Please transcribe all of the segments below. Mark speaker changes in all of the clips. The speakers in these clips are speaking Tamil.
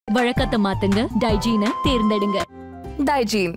Speaker 1: வழக்கத்தை மாத்துங்க டைஜீனை தேர்ந்தெடுங்க
Speaker 2: டைஜீன்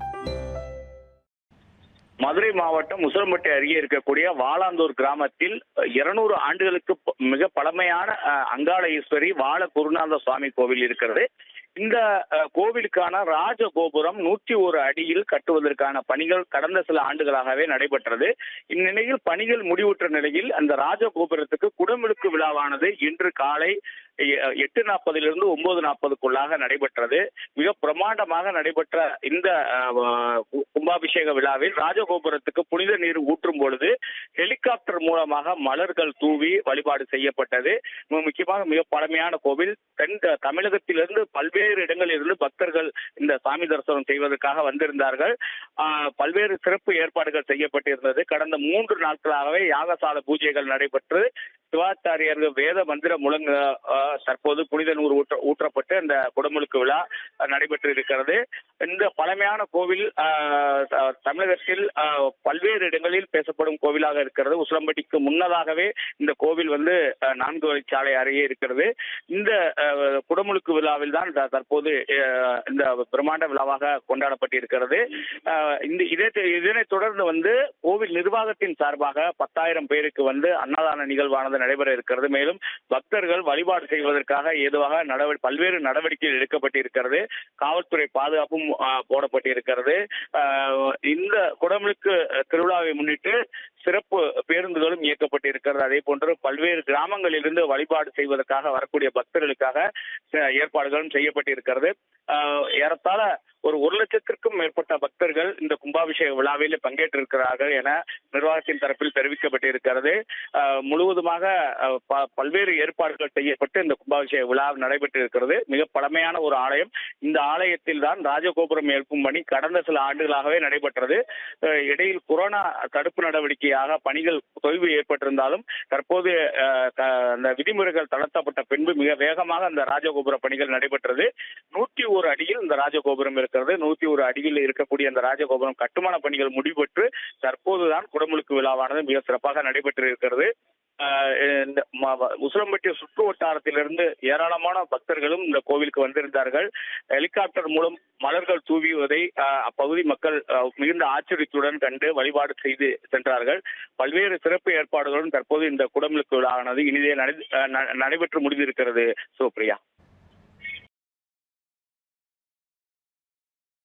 Speaker 3: மதுரை மாவட்டம் உசிலம்பட்டி அருகே இருக்கக்கூடிய வாலாந்தூர் கிராமத்தில் இருநூறு ஆண்டுகளுக்கு ப- மிக பழமையான அஹ், அங்காள ஈஸ்வரி வாழ குருநாத சுவாமி கோவில் இருக்கிறது இந்த அஹ், கோவிலுக்கான ராஜகோபுரம் நூற்றி ஒரு அடியில் கட்டுவதற்கான பணிகள் கடந்த சில ஆண்டுகளாகவே நடைபெற்றது இந்நிலையில் பணிகள் முடிவுற்ற நிலையில் அந்த ராஜகோபுரத்துக்கு குடமுழுக்கு விழாவானது இன்று காலை எ- எட்டு நாற்பதிலிருந்து ஒன்பது நாற்பதுக்குள்ளாக நடைபெற்றது மிக பிரமாண்டமாக நடைபெற்ற இந்த அஹ், கு- கும்பாபிஷேக விழாவில் ராஜகோபுரத்துக்கு புனித நீர் ஊற்றும் பொழுது ஹெலிகாப்டர் மூலமாக மலர்கள் தூவி வழிபாடு செய்யப்பட்டது மிக முக்கியமாக மிக பழமையான கோவில் தென் த- தமிழகத்திலிருந்து பல்வேறு இடங்களில் இருந்து பக்தர்கள் இந்த சாமி தரிசனம் செய்வதற்காக வந்திருந்தார்கள் ஆஹ், பல்வேறு சிறப்பு ஏற்பாடுகள் செய்யப்பட்டிருந்தது கடந்த மூன்று நாட்களாகவே யாகசால பூஜைகள் நடைபெற்று சிவாச்சாரியர்கள் வேத மந்திர முழங்க ஆஹ், தற்போது புனித நூறு ஊற்ற ஊற்றப்பட்டு அந்த குடமுழுக்கு விழா அஹ், நடைபெற்று இருக்கிறது இந்த பழமையான கோவில் ஆஹ், த- தமிழகத்தில் ஆஹ், பல்வேறு இடங்களில் பேசப்படும் கோவிலாக இருக்கிறது உசிலம்பட்டிக்கு முன்னதாகவே இந்த கோவில் வந்து ஆஹ், நான்கு வழிச்சாலை அருகே இருக்கிறது இந்த ஆஹ், குடமுழுக்கு விழாவில் தான் த- தற்போது ஆஹ், இந்த பிரம்மாண்ட விழாவாக கொண்டாடப்பட்டிருக்கிறது ஆஹ், இந்த இதே இதனைத் தொடர்ந்து வந்து கோவில் நிர்வாகத்தின் சார்பாக பத்தாயிரம் பேருக்கு வந்து அன்னதான நிகழ்வானது நடைபெற இருக்கிறது மேலும் பக்தர்கள் வழிபாடு செய்வதற்காக ஏதுவாக நடவடி பல்வேறு நடவடிக்கைகள் எடுக்கப்பட்டிருக்கிறது காவல்துறை பாதுகாப்பும் ஆஹ், போடப்பட்டிருக்கிறது ஆஹ், இந்த குடமுழுக்கு திருவிழாவை முன்னிட்டு சிறப்பு பேருந்துகளும் இயக்கப்பட்டிருக்கிறது அதே போன்று பல்வேறு கிராமங்களிலிருந்து வழிபாடு செய்வதற்காக வரக்கூடிய பக்தர்களுக்காக அஹ், ஏற்பாடுகளும் செய்யப்பட்டிருக்கிறது ஆஹ், ஏறத்தாழ ஒரு ஒரு லட்சத்திற்கும் மேற்பட்ட பக்தர்கள் இந்த கும்பாபிஷேக விழாவில் பங்கேற்றிருக்கிறார்கள் என நிர்வாகத்தின் தரப்பில் தெரிவிக்கப்பட்டிருக்கிறது ஆஹ், முழுவதுமாக ஆஹ், ப- பல்வேறு ஏற்பாடுகள் செய்யப்பட்டு இந்த கும்பாபிஷேக விழா நடைபெற்றிருக்கிறது மிக பழமையான ஒரு ஆலயம் இந்த ஆலயத்தில் தான் ராஜகோபுரம் எழுப்பும் பணி கடந்த சில ஆண்டுகளாகவே நடைபெற்றது அஹ், இடையில் கொரோனா தடுப்பு நடவடிக்கையாக பணிகள் தொய்வு ஏற்பட்டிருந்தாலும் தற்போது அஹ், க- அந்த விதிமுறைகள் தளர்த்தப்பட்ட பின்பு மிக வேகமாக அந்த ராஜகோபுர பணிகள் நடைபெற்றது நூற்றி ஒரு அடியில் இந்த ராஜகோபுரம் இருக்கிறது நூற்றி ஒரு அடியில் இருக்கக்கூடிய அந்த ராஜகோபுரம் கட்டுமான பணிகள் முடிவுற்று தற்போதுதான் குடமுழுக்கு விழாவானது மிக சிறப்பாக நடைபெற்று இருக்கிறது ஆஹ் இந்த ம- வ- உசிலம்பட்டி சுற்று வட்டாரத்திலிருந்து ஏராளமான பக்தர்களும் இந்த கோவிலுக்கு வந்திருந்தார்கள் ஹெலிகாப்டர் மூலம் மலர்கள் தூவிவதை ஆஹ், அப்பகுதி மக்கள் ஆஹ், மிகுந்த ஆச்சரியத்துடன் கண்டு வழிபாடு செய்து சென்றார்கள் பல்வேறு சிறப்பு ஏற்பாடுகளும் தற்போது இந்த குடமுழுக்கு விழாவானது இனிதே நடை- ஆஹ், ந- நடைபெற்று முடிந்திருக்கிறது சிவபிரியா